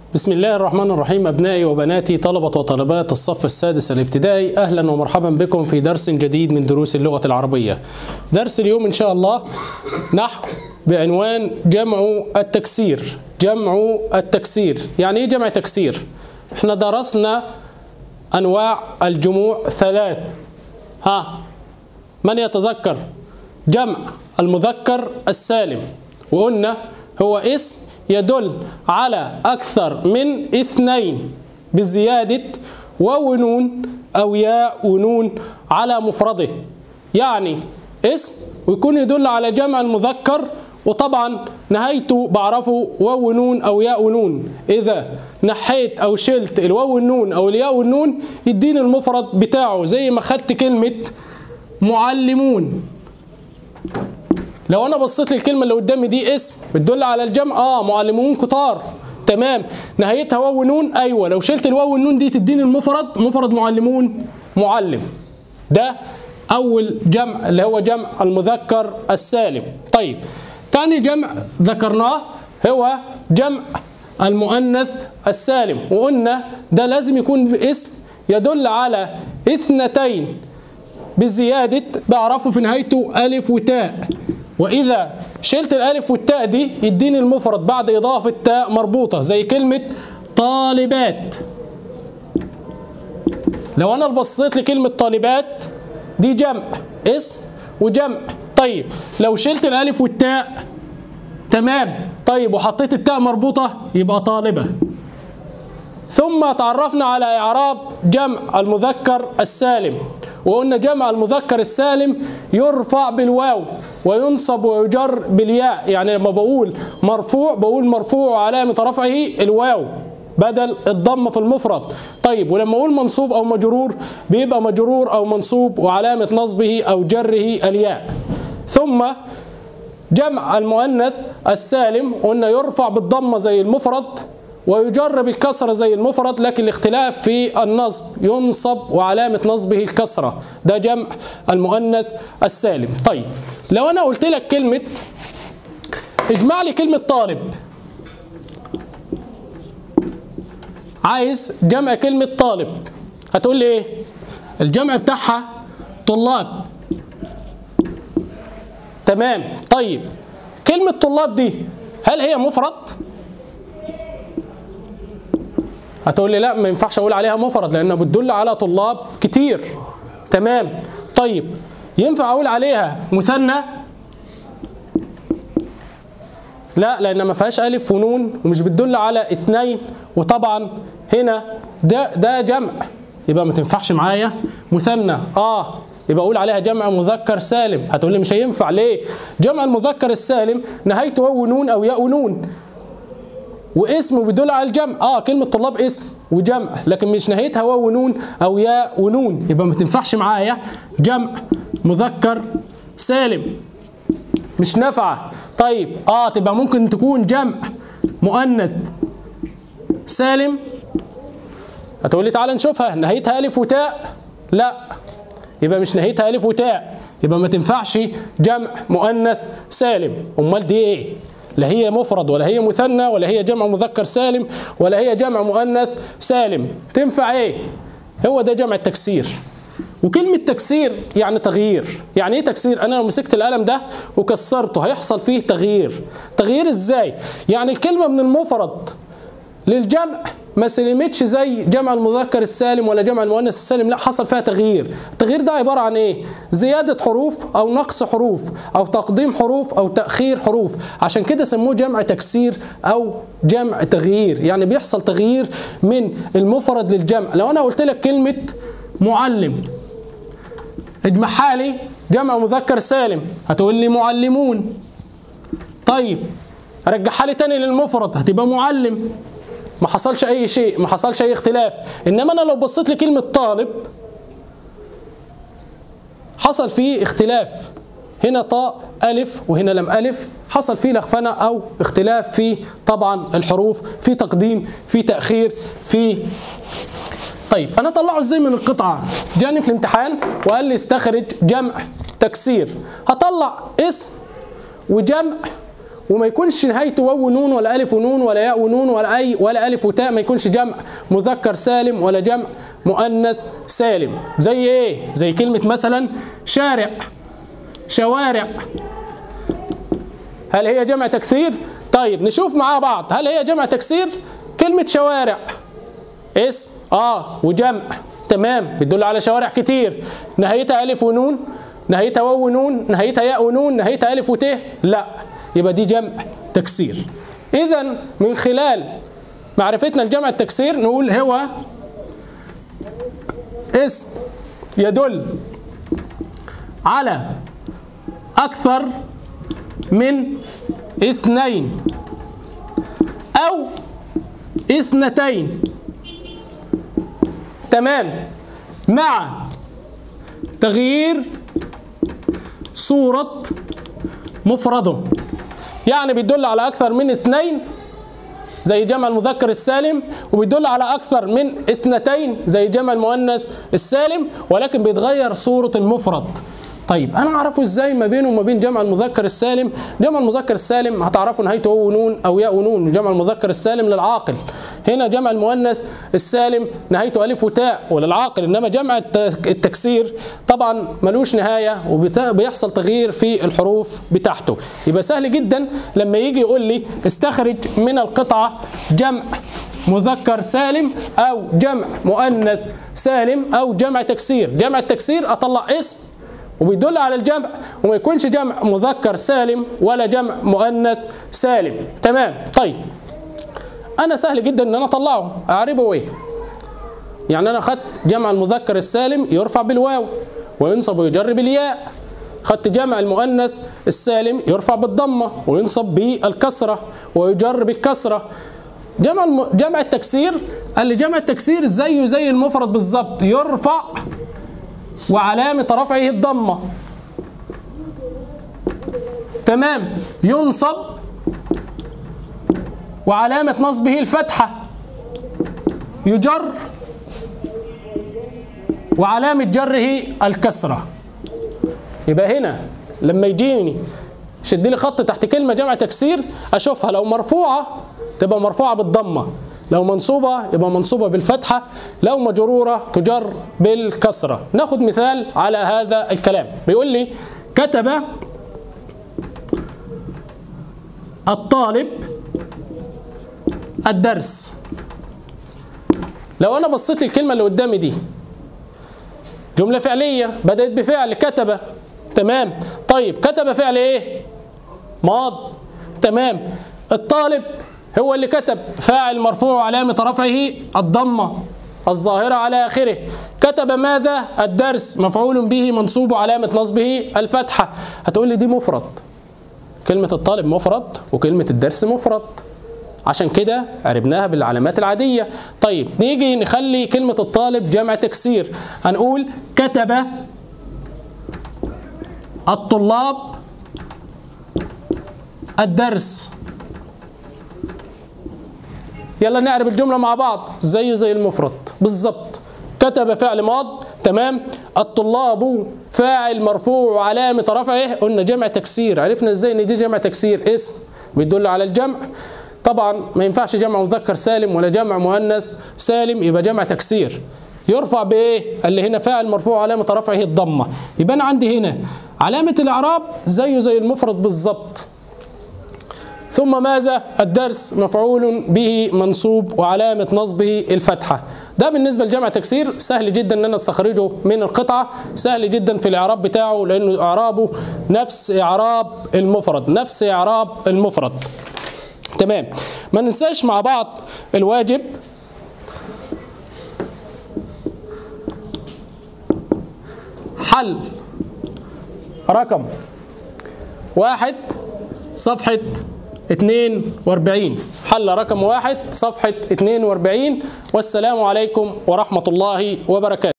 بسم الله الرحمن الرحيم أبنائي وبناتي طلبة وطالبات الصف السادس الابتدائي أهلا ومرحبا بكم في درس جديد من دروس اللغة العربية درس اليوم إن شاء الله نحو بعنوان جمع التكسير جمع التكسير يعني إيه جمع تكسير؟ احنا درسنا أنواع الجموع ثلاث ها من يتذكر جمع المذكر السالم وقلنا هو اسم يدل على أكثر من اثنين بزيادة واو ونون أو ياء ونون على مفرده يعني اسم ويكون يدل على جمع المذكر وطبعا نهايته بعرفه واو ونون أو ياء ونون إذا نحيت أو شلت الواو والنون أو الياء والنون يديني المفرد بتاعه زي ما خدت كلمة معلمون لو انا بصيت للكلمه اللي قدامي دي اسم بتدل على الجمع اه معلمون كتار تمام نهايتها واو ونون ايوه لو شلت الواو والنون دي تديني المفرد مفرد معلمون معلم ده اول جمع اللي هو جمع المذكر السالم طيب تاني جمع ذكرناه هو جمع المؤنث السالم وقلنا ده لازم يكون اسم يدل على اثنتين بزيادة بعرفه في نهايته ألف وتاء وإذا شلت الألف والتاء دي يديني المفرد بعد إضافة تاء مربوطة زي كلمة طالبات لو أنا بصيت لكلمة طالبات دي جمع اسم وجمع طيب لو شلت الألف والتاء تمام طيب وحطيت التاء مربوطة يبقى طالبة ثم تعرفنا على إعراب جمع المذكر السالم وقلنا جمع المذكر السالم يرفع بالواو وينصب ويجر بالياء يعني لما بقول مرفوع بقول مرفوع وعلامة رفعه الواو بدل الضم في المفرد طيب ولما اقول منصوب او مجرور بيبقى مجرور او منصوب وعلامة نصبه او جره الياء ثم جمع المؤنث السالم قلنا يرفع بالضمة زي المفرد ويجر بالكسرة زي المفرد لكن الاختلاف في النصب ينصب وعلامة نصبه الكسرة ده جمع المؤنث السالم طيب لو أنا قلت لك كلمة اجمع لي كلمة طالب عايز جمع كلمة طالب هتقول لي ايه الجمع بتاعها طلاب تمام طيب كلمة طلاب دي هل هي مفرد؟ هتقول لي لا ما ينفعش اقول عليها مفرد لانها بتدل على طلاب كتير تمام طيب ينفع اقول عليها مثنى لا لان ما فيهاش الف ونون ومش بتدل على اثنين وطبعا هنا ده ده جمع يبقى ما تنفعش معايا مثنى اه يبقى اقول عليها جمع مذكر سالم هتقول لي مش هينفع ليه جمع المذكر السالم نهايته واو ونون او ياء ونون واسم بيدل على الجمع اه كلمه طلاب اسم وجمع لكن مش نهايتها واو ونون او ياء ونون يبقى ما تنفعش معايا جمع مذكر سالم مش نافعه طيب اه تبقى ممكن تكون جمع مؤنث سالم هتقول لي تعالى نشوفها نهايتها الف وتاء لا يبقى مش نهايتها الف وتاء يبقى ما تنفعش جمع مؤنث سالم امال دي ايه لا هي مفرد ولا هي مثنى ولا هي جمع مذكر سالم ولا هي جمع مؤنث سالم تنفع ايه هو ده جمع التكسير وكلمة تكسير يعني تغيير يعني ايه تكسير انا لو مسكت القلم ده وكسرته هيحصل فيه تغيير تغيير ازاي يعني الكلمة من المفرد للجمع ما سلمتش زي جمع المذكر السالم ولا جمع المؤنث السالم لا حصل فيها تغيير التغيير ده عبارة عن ايه زيادة حروف او نقص حروف او تقديم حروف او تأخير حروف عشان كده سموه جمع تكسير او جمع تغيير يعني بيحصل تغيير من المفرد للجمع لو انا قلت لك كلمة معلم اجمعها لي جمع مذكر سالم هتقول لي معلمون طيب رجعها لي تاني للمفرد هتبقى معلم ما حصلش اي شيء ما حصلش اي اختلاف انما انا لو بصيت لكلمه طالب حصل فيه اختلاف هنا طاء الف وهنا لم الف حصل فيه لخفنه او اختلاف في طبعا الحروف في تقديم في تاخير في طيب انا اطلعه ازاي من القطعه جاني في الامتحان. الامتحان وقال لي استخرج جمع تكسير هطلع اسم وجمع مؤنث سالم وجمع وما يكونش نهايته واو ونون ولا الف ونون ولا ياء ونون ولا اي ولا الف وتاء ما يكونش جمع مذكر سالم ولا جمع مؤنث سالم زي ايه زي كلمه مثلا شارع شوارع هل هي جمع تكسير طيب نشوف مع بعض هل هي جمع تكسير كلمه شوارع اسم اه وجمع تمام بتدل على شوارع كتير نهايتها الف ونون نهايتها واو ونون نهايتها ياء ونون نهايتها الف وت لا يبقى دي جمع تكسير اذا من خلال معرفتنا الجمع التكسير نقول هو اسم يدل على اكثر من اثنين او اثنتين تمام مع تغيير صورة مفرده يعني بيدل على أكثر من اثنين زي جمع المذكر السالم وبيدل على أكثر من اثنتين زي جمع المؤنث السالم ولكن بيتغير صورة المفرد طيب انا اعرفه ازاي ما بينه وما بين جمع المذكر السالم جمع المذكر السالم هتعرفوا نهايته واو ونون او ياء ونون جمع المذكر السالم للعاقل هنا جمع المؤنث السالم نهايته الف وتاء وللعاقل انما جمع التكسير طبعا ملوش نهايه وبيحصل تغيير في الحروف بتاعته يبقى سهل جدا لما يجي يقول لي استخرج من القطعه جمع مذكر سالم او جمع مؤنث سالم او جمع تكسير جمع التكسير اطلع اسم وبيدل على الجمع وما يكونش جمع مذكر سالم ولا جمع مؤنث سالم تمام طيب انا سهل جدا ان انا اطلعه اعربه ايه يعني انا خدت جمع المذكر السالم يرفع بالواو وينصب ويجر بالياء خدت جمع المؤنث السالم يرفع بالضمه وينصب بالكسره ويجر بالكسره جمع الم... جمع التكسير قال لي جمع التكسير زيه زي المفرد بالظبط يرفع وعلامة رفعه الضمة تمام ينصب وعلامة نصبه الفتحة يجر وعلامة جره الكسرة يبقى هنا لما يجيني شد لي خط تحت كلمة جمع تكسير أشوفها لو مرفوعة تبقى مرفوعة بالضمة لو منصوبة يبقى منصوبة بالفتحة لو مجرورة تجر بالكسرة ناخد مثال على هذا الكلام بيقول لي كتب الطالب الدرس لو انا بصيت الكلمة اللي قدامي دي جملة فعلية بدأت بفعل كتب تمام طيب كتب فعل ايه ماض تمام الطالب هو اللي كتب فاعل مرفوع علامة رفعه الضمة الظاهرة على آخره كتب ماذا الدرس مفعول به منصوب علامة نصبه الفتحة هتقول لي دي مفرد كلمة الطالب مفرد وكلمة الدرس مفرد عشان كده عربناها بالعلامات العادية طيب نيجي نخلي كلمة الطالب جمع تكسير هنقول كتب الطلاب الدرس يلا نعرب الجملة مع بعض زيه زي المفرد بالظبط كتب فعل ماض تمام الطلاب فاعل مرفوع وعلامة رفعه قلنا جمع تكسير عرفنا ازاي ان دي جمع تكسير اسم بيدل على الجمع طبعا ما ينفعش جمع مذكر سالم ولا جمع مؤنث سالم يبقى جمع تكسير يرفع بايه اللي هنا فاعل مرفوع علامة رفعه الضمة يبقى انا عندي هنا علامة الاعراب زيه زي المفرد بالظبط ثم ماذا الدرس مفعول به منصوب وعلامة نصبه الفتحة ده بالنسبة لجمع تكسير سهل جدا ان انا استخرجه من القطعة سهل جدا في الاعراب بتاعه لانه اعرابه نفس اعراب المفرد نفس اعراب المفرد تمام ما ننساش مع بعض الواجب حل رقم واحد صفحة 42 حل رقم واحد صفحة 42 والسلام عليكم ورحمة الله وبركاته